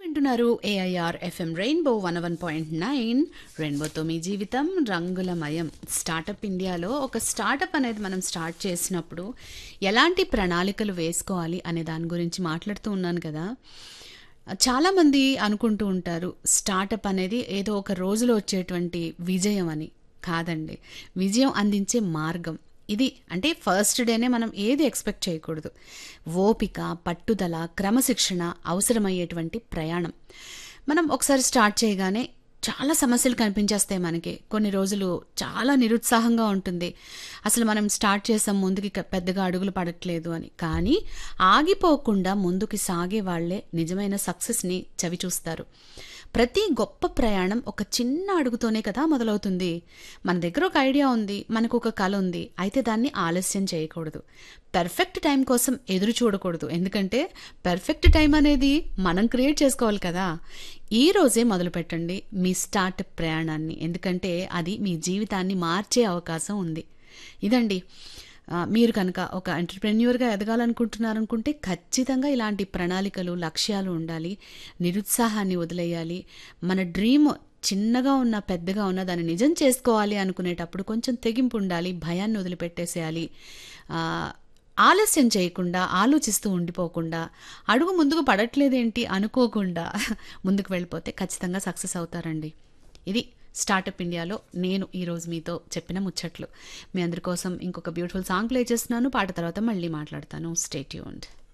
వింటున్నారు AIR FM rainbow one one point nine రెయిన్బోతో మీ జీవితం రంగులమయం స్టార్టప్ ఇండియాలో ఒక స్టార్టప్ అనేది మనం స్టార్ట్ చేసినప్పుడు ఎలాంటి ప్రణాళికలు వేసుకోవాలి అనే దాని గురించి మాట్లాడుతూ ఉన్నాను కదా చాలామంది అనుకుంటూ ఉంటారు స్టార్టప్ అనేది ఏదో ఒక రోజులో వచ్చేటువంటి విజయం అని కాదండి విజయం అందించే మార్గం ఇది అంటే ఫస్ట్ డేనే మనం ఏది ఎక్స్పెక్ట్ చేయకూడదు ఓపిక పట్టుదల క్రమశిక్షణ అవసరమయ్యేటువంటి ప్రయాణం మనం ఒకసారి స్టార్ట్ చేయగానే చాలా సమస్యలు కనిపించేస్తాయి మనకి కొన్ని రోజులు చాలా నిరుత్సాహంగా ఉంటుంది అసలు మనం స్టార్ట్ చేసాం ముందుకి క- పెద్దగా అడుగులు పడట్లేదు అని కానీ ఆగిపోకుండా ముందుకి సాగే వాళ్ళే నిజమైన సక్సెస్ని చవి చూస్తారు ప్రతి గొప్ప ప్రయాణం ఒక చిన్న అడుగుతోనే కదా మొదలవుతుంది మన దగ్గర ఒక ఐడియా ఉంది మనకు ఒక కళ ఉంది అయితే దాన్ని ఆలస్యం చేయకూడదు పర్ఫెక్ట్ టైం కోసం ఎదురు చూడకూడదు ఎందుకంటే పర్ఫెక్ట్ టైం అనేది మనం క్రియేట్ చేసుకోవాలి కదా ఈ రోజే మొదలు పెట్టండి మీ స్టార్ట్ ప్రయాణాన్ని ఎందుకంటే అది మీ జీవితాన్ని మార్చే అవకాశం ఉంది ఇదండి ఆ, మీరు కనుక ఒక ఎంటర్ప్రెన్యూర్గా ఎదగాలనుకుంటున్నారనుకుంటే ఖచ్చితంగా ఇలాంటి ప్రణాళికలు లక్ష్యాలు ఉండాలి నిరుత్సాహాన్ని వదిలేయాలి మన డ్రీమ్ చిన్నగా ఉన్న పెద్దగా ఉన్న దాన్ని నిజం చేసుకోవాలి అనుకునేటప్పుడు కొంచెం తెగింపు ఉండాలి భయాన్ని వదిలిపెట్టేసేయాలి ఆ, ఆలస్యం చేయకుండా ఆలోచిస్తూ ఉండిపోకుండా అడుగు ముందుకు పడట్లేదేంటి అనుకోకుండా ముందుకు వెళ్ళిపోతే ఖచ్చితంగా సక్సెస్ అవుతారండి ఇది స్టార్టప్ ఇండియాలో నేను ఈరోజు మీతో చెప్పిన ముచ్చట్లు మీ అందరి కోసం ఇంకొక బ్యూటిఫుల్ సాంగ్ ప్లే చేస్తున్నాను పాట తర్వాత మళ్ళీ మాట్లాడతాను స్టేట్యూన్డ్